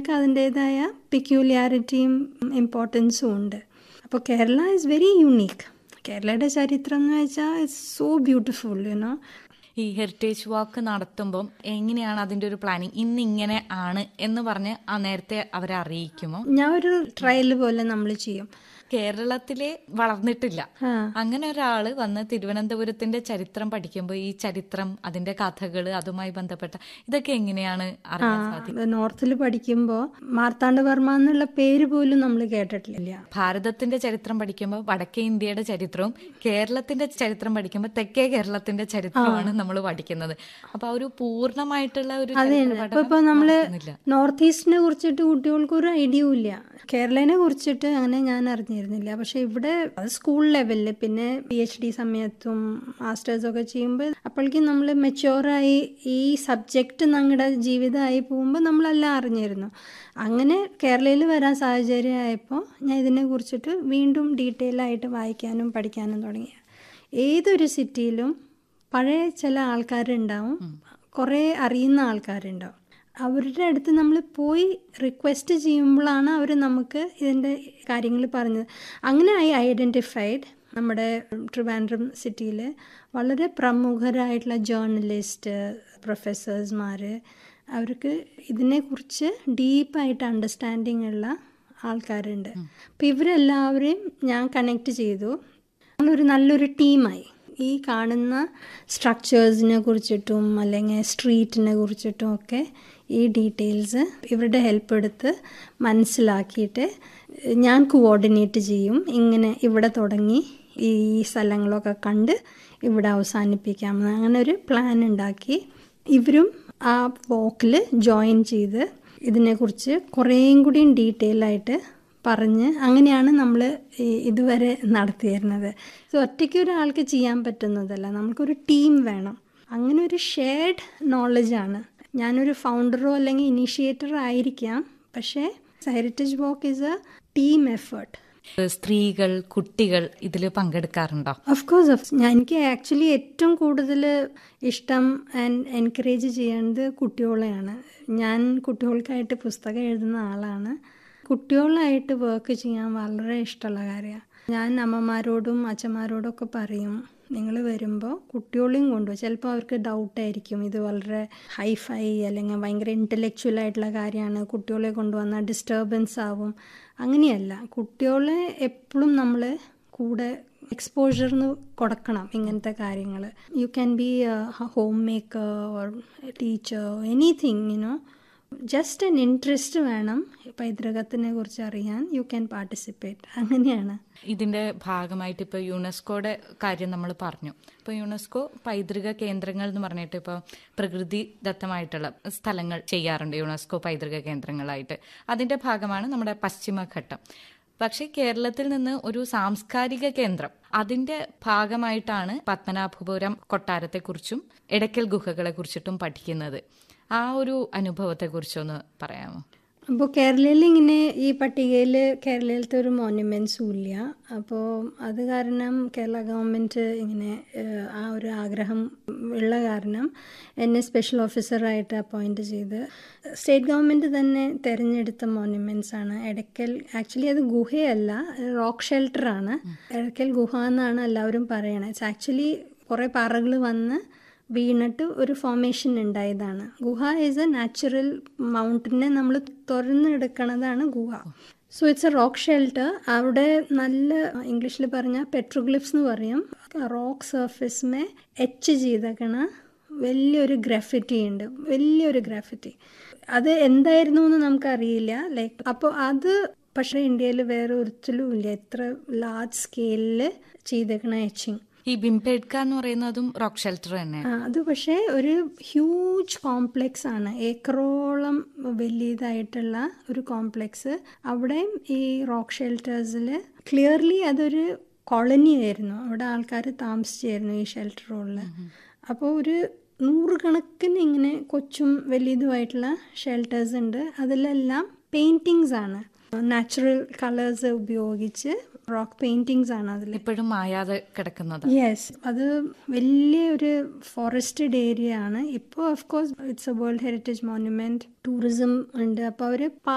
സ്ഥലങ്ങൾക്ക് അതിൻ്റേതായ പിക്യൂലിയാരിറ്റിയും ഇമ്പോർട്ടൻസും ഉണ്ട് അപ്പോൾ കേരള ഇസ് വെരി യുണീക്ക് കേരളയുടെ ചരിത്രം എന്ന് വെച്ചാൽ ഇറ്റ്സ് സോ ബ്യൂട്ടിഫുൾ യുനോ ഈ ഹെറിറ്റേജ് വാക്ക് നടത്തുമ്പം എങ്ങനെയാണ് അതിന്റെ ഒരു പ്ലാനിങ് ഇന്ന് ഇങ്ങനെ ആണ് എന്ന് പറഞ്ഞ് ആ നേരത്തെ അവരെ അറിയിക്കുമോ ഞാൻ ഒരു ട്രയൽ പോലെ നമ്മൾ ചെയ്യും കേരളത്തിലെ വളർന്നിട്ടില്ല ആ. അങ്ങനെ ഒരാള് വന്ന് തിരുവനന്തപുരത്തിന്റെ ചരിത്രം പഠിക്കുമ്പോൾ ഈ ചരിത്രം അതിന്റെ കഥകള് അതുമായി ബന്ധപ്പെട്ട ഇതൊക്കെ എങ്ങനെയാണ് അറിയാൻ സാധിക്കും നോർത്തിൽ പഠിക്കുമ്പോൾ മാർത്താണ്ഡവർമ്മ എന്നുള്ള പേര് പോലും നമ്മൾ കേട്ടിട്ടില്ല ഭാരതത്തിന്റെ ചരിത്രം പഠിക്കുമ്പോൾ വടക്കേ ഇന്ത്യയുടെ ചരിത്രവും കേരളത്തിന്റെ ചരിത്രം പഠിക്കുമ്പോൾ തെക്കേ കേരളത്തിന്റെ ചരിത്രമാണ് നമ്മൾ പഠിക്കുന്നത് അപ്പൊ ആ ഒരു പൂർണ്ണമായിട്ടുള്ള ഒരു അതെ ചരിത്ര ഇപ്പൊ പഠനം ഇപ്പൊ നമ്മള് നടക്കുന്നില്ല. നോർത്ത് ഈസ്റ്റിനെ കുറിച്ചിട്ട് കുട്ടികൾക്ക് ഒരു ഐഡിയയും ഇല്ല കേരളനെ കുറിച്ചിട്ട് അങ്ങനെ ഞാൻ അറിഞ്ഞിരുന്നില്ല പക്ഷെ ഇവിടെ അത് സ്കൂൾ ലെവലിൽ പിന്നെ പി എച്ച് ഡി സമയത്തും മാസ്റ്റേഴ്സ് ഒക്കെ ചെയ്യുമ്പോൾ അപ്പോഴേക്കും നമ്മൾ മെച്ചുവറായി ഈ സബ്ജക്റ്റ് ഞങ്ങളുടെ ജീവിതമായി പോകുമ്പോൾ നമ്മളെല്ലാം അറിഞ്ഞിരുന്നു അങ്ങനെ കേരളയിൽ വരാൻ സാഹചര്യമായപ്പോൾ ഞാൻ ഇതിനെ കുറിച്ചിട്ട് വീണ്ടും ഡീറ്റെയിൽ ആയിട്ട് വായിക്കാനും പഠിക്കാനും തുടങ്ങി ഏതൊരു സിറ്റിയിലും പഴയ ചില ആൾക്കാരുണ്ടാവും കുറേ അറിയുന്ന ആൾക്കാരുണ്ടാവും അവരുടെ അടുത്ത് നമ്മൾ പോയി റിക്വസ്റ്റ് ചെയ്യുമ്പോഴാണ് അവർ നമുക്ക് ഇതിൻ്റെ കാര്യങ്ങൾ പറഞ്ഞത് അങ്ങനെ ഐ ഐഡൻറ്റിഫൈഡ് നമ്മുടെ ട്രിവാൻഡ്രം സിറ്റിയിൽ വളരെ പ്രമുഖരായിട്ടുള്ള ജേർണലിസ്റ്റ് പ്രൊഫസേഴ്സ്മാർ അവർക്ക് ഇതിനെക്കുറിച്ച് ഡീപ്പായിട്ട് അണ്ടർസ്റ്റാൻഡിങ് ഉള്ള ആൾക്കാരുണ്ട് അപ്പം ഇവരെല്ലാവരെയും ഞാൻ കണക്ട് ചെയ്തു നമ്മളൊരു നല്ലൊരു ടീമായി ഈ കാണുന്ന സ്ട്രക്ചേഴ്സിനെ കുറിച്ചിട്ടും അല്ലെങ്കിൽ സ്ട്രീറ്റിനെ കുറിച്ചിട്ടും ഒക്കെ ഈ ഡീറ്റെയിൽസ് ഇവരുടെ ഹെൽപ്പ് എടുത്ത് മനസ്സിലാക്കിയിട്ട് ഞാൻ കോർഡിനേറ്റ് ചെയ്യും ഇങ്ങനെ ഇവിടെ തുടങ്ങി ഈ സ്ഥലങ്ങളൊക്കെ കണ്ട് ഇവിടെ അവസാനിപ്പിക്കാമെന്ന് അങ്ങനെ ഒരു പ്ലാൻ ഉണ്ടാക്കി ഇവരും ആ വോക്കിൽ ജോയിൻ ചെയ്ത് ഇതിനെക്കുറിച്ച് കുറേയും കൂടിയും ഡീറ്റെയിൽ ആയിട്ട് പറഞ്ഞ് അങ്ങനെയാണ് നമ്മൾ ഇതുവരെ നടത്തിയിരുന്നത് സോ ഒറ്റയ്ക്ക് ഒരാൾക്ക് ചെയ്യാൻ പറ്റുന്നതല്ല നമുക്കൊരു ടീം വേണം അങ്ങനെ ഒരു ഷെയർഡ് നോളജാണ് ഞാനൊരു ഫൗണ്ടറോ അല്ലെങ്കിൽ ഇനീഷ്യേറ്ററോ ആയിരിക്കാം പക്ഷേ heritage walk is a team effort സ്ത്രീകൾ കുട്ടികൾ ഇതിൽ പങ്കെടുക്കാറുണ്ടോ ഓഫ് കോഴ്സ് ഞാൻ എനിക്ക് ആക്ച്വലി ഏറ്റവും കൂടുതൽ ഇഷ്ടം ആൻഡ് എൻകറേജ് ചെയ്യുന്നത് കുട്ടികളെയാണ് ഞാൻ കുട്ടികൾക്കായിട്ട് പുസ്തകം എഴുതുന്ന ആളാണ് കുട്ടികളായിട്ട് വർക്ക് ചെയ്യാൻ വളരെ ഇഷ്ടമുള്ള കാര്യമാണ് ഞാൻ അമ്മമാരോടും അച്ഛന്മാരോടും ഒക്കെ പറയും നിങ്ങൾ വരുമ്പോൾ കുട്ടികളെയും കൊണ്ടുപോകും ചിലപ്പോൾ അവർക്ക് ഡൗട്ടായിരിക്കും ഇത് വളരെ ഹൈഫൈ അല്ലെങ്കിൽ ഭയങ്കര ഇൻ്റലക്ച്വൽ ആയിട്ടുള്ള കാര്യമാണ് കുട്ടികളെ കൊണ്ടുവന്നാൽ ഡിസ്റ്റർബൻസ് ആവും അങ്ങനെയല്ല കുട്ടികളെ എപ്പോഴും നമ്മൾ കൂടെ എക്സ്പോഷറിന് കൊടുക്കണം ഇങ്ങനത്തെ കാര്യങ്ങൾ you can be home maker or teacher anything you know just an interest വേണം പൈതൃകത്തിനെ കുറിച്ച് അറിയാൻ യു ക്യാൻ പാർട്ടിസിപ്പേറ്റ് അങ്ങനെയാണ് ഇതിന്റെ ഭാഗമായിട്ട് ഇപ്പോൾ യുനെസ്കോയുടെ കാര്യം നമ്മൾ പറഞ്ഞു ഇപ്പോൾ യുനെസ്കോ പൈതൃക കേന്ദ്രങ്ങൾ എന്ന് പറഞ്ഞിട്ട് ഇപ്പോൾ പ്രകൃതി ദത്തമായിട്ടുള്ള സ്ഥലങ്ങൾ ചെയ്യാറുണ്ട് യുനെസ്കോ പൈതൃക കേന്ദ്രങ്ങളായിട്ട് അതിന്റെ ഭാഗമാണ് നമ്മുടെ പശ്ചിമഘട്ടം പക്ഷേ കേരളത്തിൽ നിന്ന് ഒരു സാംസ്കാരിക കേന്ദ്രം അതിന്റെ ഭാഗമായിട്ടാണ് പത്മനാഭപുരം കൊട്ടാരത്തെക്കുറിച്ചും എടക്കൽ ഗുഹകളെ കുറിച്ചിട്ടും പഠിക്കുന്നത് ആ ഒരു അനുഭവത്തെ കുറിച്ചൊന്ന് പറയാമോ അപ്പോൾ കേരളയിൽ ഇങ്ങനെ ഈ പട്ടികയിൽ കേരളത്തിലത്തെ ഒരു മോണ്യുമെൻറ്റ്സും ഇല്ല അപ്പോൾ അത് കാരണം കേരള ഗവൺമെൻറ് ഇങ്ങനെ ഏഹ്, ആ ഒരു ആഗ്രഹം ഉള്ള കാരണം എന്നെ സ്പെഷ്യൽ ഓഫീസറായിട്ട് അപ്പോയിൻറ്റ് ചെയ്ത് സ്റ്റേറ്റ് ഗവൺമെൻറ് തന്നെ തിരഞ്ഞെടുത്ത മോണ്യുമെൻറ്റ്സ് ആണ് എടക്കൽ ആക്ച്വലി അത് ഗുഹയല്ല റോക്ക് ഷെൽട്ടറാണ് എടക്കൽ ഗുഹ എന്നാണ് എല്ലാവരും പറയണത് ഇറ്റ്സ് ആക്ച്വലി കുറേ പാറകൾ വന്ന് വീണിട്ട് ഒരു ഫോർമേഷൻ ഉണ്ടായതാണ് ഗുഹ ഈസ് എ നാച്ചുറൽ മൗണ്ടനെ നമ്മൾ തുറന്നെടുക്കണതാണ് ഗുഹ so it's a rock shelter അവിടെ നല്ല ഇംഗ്ലീഷിൽ പറഞ്ഞാൽ പെട്രോഗ്ലിഫ്സ് എന്ന് പറയും റോക്ക് സർഫേസ്മേ എച്ച് ചെയ്തേക്കണ വലിയൊരു ഗ്രാഫിറ്റി ഉണ്ട് വലിയൊരു ഗ്രാഫിറ്റി അത് എന്തായിരുന്നു എന്ന് നമുക്കറിയില്ല ലൈക്ക് അപ്പോൾ അത് പക്ഷേ ഇന്ത്യയിൽ വേറെ ഒരിക്കലും ഇല്ല എത്ര ലാർജ് സ്കെയിലിൽ ചെയ്തേക്കണ എച്ചിങ് ഈ ബിംപേഡ്ക എന്ന് പറയുന്നതും റോക്ക് ഷെൽട്ടർ തന്നെ ആ, അത് പക്ഷേ ഒരു ഹ്യൂജ് കോംപ്ലെക്സ് ആണ് ഏക്കറോളം വലിയതായിട്ടുള്ള ഒരു കോംപ്ലെക്സ് അവിടെയും ഈ റോക്ക് ഷെൽട്ടേഴ്സിൽ ക്ലിയർലി അതൊരു കോളനി ആയിരുന്നു അവിടെ ആൾക്കാർ താമസിച്ചായിരുന്നു ഈ ഷെൽട്ടറുകളിൽ അപ്പോൾ ഒരു നൂറുകണക്കിന് ഇങ്ങനെ കൊച്ചും വലിയതുമായിട്ടുള്ള ഷെൽട്ടേഴ്സ് ഉണ്ട് അതിലെല്ലാം പെയിൻറ്റിങ്സ് ആണ് നാച്ചുറൽ കളേഴ്സ് ഉപയോഗിച്ച് റോക്ക് പെയിൻറ്റിങ്സ് ആണ് അതിൽ ഇപ്പോഴും മായാതെ കിടക്കുന്നത് യെസ് അത് വലിയ ഒരു ഫോറസ്റ്റഡ് ഏരിയ ആണ് ഇപ്പോൾ of course it's a world heritage monument tourism ഉണ്ട് അപ്പോൾ അവർ